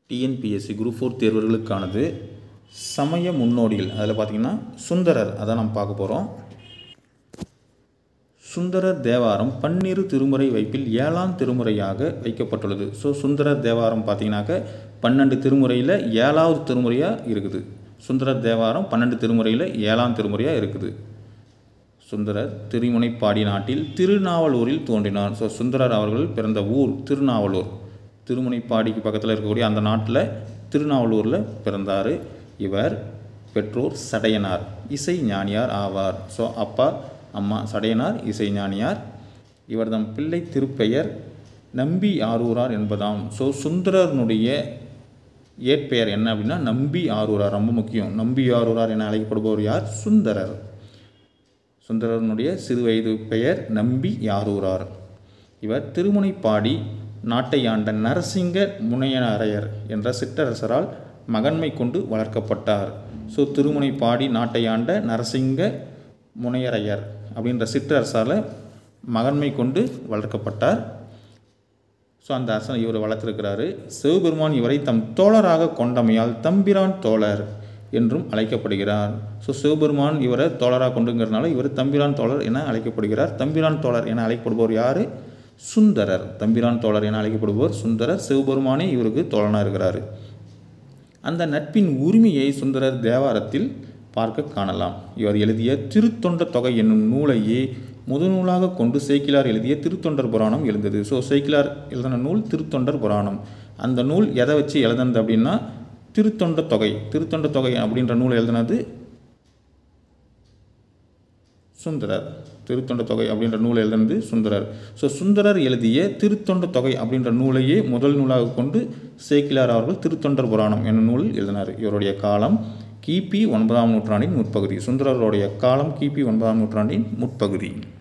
TNPSC group four தேர்வர்களுக்கானது சமய முன்னோடிகள் அதில் பார்த்தீங்கன்னா சுந்தரர் அதை நம்ம பார்க்க போகிறோம் சுந்தரர் தேவாரம் பன்னிரு திருமுறை வைப்பில் ஏழாம் திருமுறையாக வைக்கப்பட்டுள்ளது ஸோ சுந்தரர் தேவாரம் பார்த்தீங்கன்னாக்க பன்னெண்டு திருமுறையில் ஏழாவது திருமுறையாக இருக்குது சுந்தரர் தேவாரம் பன்னெண்டு திருமுறையில் ஏழாம் திருமுறையாக இருக்குது சுந்தரர் திருமுனைப்பாடி நாட்டில் திருநாவலூரில் தோன்றினார் ஸோ சுந்தரர் அவர்கள் பிறந்த ஊர் திருநாவலூர் திருமுனைப்பாடிக்கு பக்கத்தில் இருக்கக்கூடிய அந்த நாட்டில் திருநாவலூரில் பிறந்தார் இவர் பெற்றோர் சடையனார் இசை ஞானியார் ஆவார் ஸோ அப்பா அம்மா சடையனார் இசை ஞானியார் இவர்தம் பிள்ளை திருப்பெயர் நம்பி ஆரூரார் என்பதாம் ஸோ சுந்தரனுடைய ஏற்பெயர் என்ன அப்படின்னா நம்பி ஆரூரார் ரொம்ப முக்கியம் நம்பி ஆரூரார் என அழைக்கப்படுபவர் யார் சுந்தரர் சுந்தரனுடைய சிறுவயது பெயர் நம்பி யாரூரார் இவர் திருமுனைப்பாடி நாட்டை ஆண்ட நரசிங்க முனையரையர் என்ற சிற்றரசரால் மகன்மை கொண்டு வளர்க்கப்பட்டார் ஸோ திருமுனைப்பாடி நாட்டை ஆண்ட நரசிங்க முனையரையர் அப்படின்ற சிற்றரசால் மகன்மை கொண்டு வளர்க்கப்பட்டார் ஸோ அந்த அரசன் இவர் வளர்த்துருக்கிறாரு சிவபெருமான் இவரை தம் தோழராக கொண்டமையால் தம்பிரான் தோழர் என்றும் அழைக்கப்படுகிறார் ஸோ சிவபெருமான் இவரை தோழராக கொண்டுங்கிறதுனால இவர் தம்பிரான் தோழர் என அழைக்கப்படுகிறார் தம்பிரான் தோழர் என அழைக்கப்படுபவர் யார் சுந்தரர் தம்பிரான் தோழர் என அழைக்கப்படுபவர் சுந்தரர் சிவபெருமானே இவருக்கு தோழனாக இருக்கிறார் அந்த நட்பின் உரிமையை சுந்தரர் தேவாரத்தில் பார்க்க காணலாம் இவர் எழுதிய திருத்தொண்ட தொகை என்னும் நூலையே முதநூலாக கொண்டு சேக்கிலார் எழுதிய திருத்தொண்டர் புராணம் எழுந்தது ஸோ சேக்கிலார் எழுதின நூல் திருத்தொண்டர் புராணம் அந்த நூல் எதை வச்சு எழுதுனது அப்படின்னா திருத்தொண்ட தொகை திருத்தொண்ட தொகை அப்படின்ற நூல் எழுதினது சுந்தரர் திருத்தொண்ட தொகை அப்படின்ற நூல் எழுதினது சுந்தரர் ஸோ சுந்தரர் எழுதிய திருத்தொண்ட தொகை அப்படின்ற நூலையே முதல் நூலாக கொண்டு சேக்கிலார் அவர்கள் திருத்தொண்டர் புராணம் என்னும் நூல் எழுதினார் இவருடைய காலம் கிபி ஒன்பதாம் நூற்றாண்டின் முற்பகுதி சுந்தரருடைய காலம் கிபி ஒன்பதாம் நூற்றாண்டின் முற்பகுதி